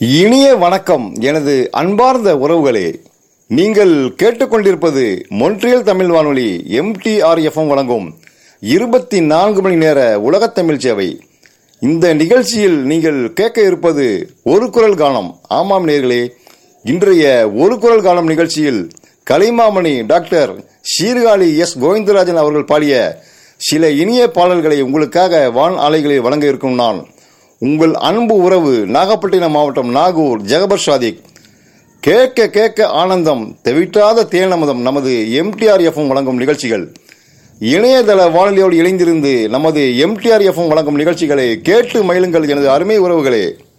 இனிய வணக்கம் எனது அன்பார்ந்த உறவுகளே நீங்கள் கேட்டுக்கொண்டிருப்பது மொன்றியல் தமிழ் வானொலி எம்டிஆர்எஃப்எம் வழங்கும் இருபத்தி நான்கு மணி நேர உலகத் தமிழ் சேவை இந்த நிகழ்ச்சியில் நீங்கள் கேட்க இருப்பது ஒரு குரல் கானம் ஆமாம் நேர்களே இன்றைய ஒரு குரல் கானம் நிகழ்ச்சியில் கலைமாமணி டாக்டர் சீர்காழி எஸ் கோவிந்தராஜன் அவர்கள் பாடிய சில இனிய பாடல்களை உங்களுக்காக வான் ஆலைகளில் வழங்க இருக்கும் நான் உங்கள் அன்பு உறவு நாகப்பட்டினம் மாவட்டம் நாகூர் ஜெகபர் சாதிக் கேட்க கேட்க ஆனந்தம் தெவிட்டாத தேனமதம் நமது எம்டிஆர் எஃப்எம் வழங்கும் நிகழ்ச்சிகள் இணையதள வானொலியோடு இணைந்திருந்து நமது எம்டிஆர் எஃப்எம் வழங்கும் நிகழ்ச்சிகளை கேட்டு மயிலுங்கள் எனது அருமை உறவுகளே